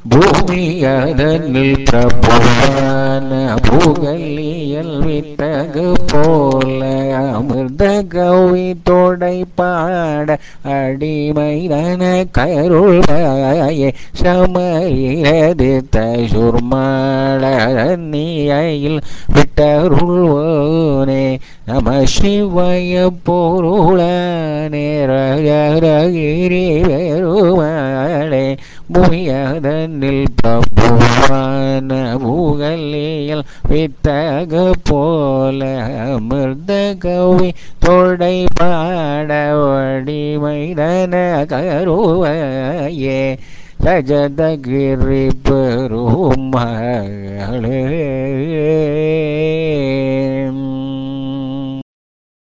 பூமி அதனில் பிரபுவான பூகலியல் வித்தகு போல அமிர்த கவி தொடை பாட அடிமைதன கருள்வாயே சமயதித்த சுர்மாளியில் விட்டருள்வோனே நம சிவய பொருளானே ரகிரி பெருமாளே பூமியதனில் பிரபுவான பூகலியல் வித்தக போல அமிர்த கவி தொடை பாட வடிமைதன கருவையே ரஜதகிரி பெருமாளே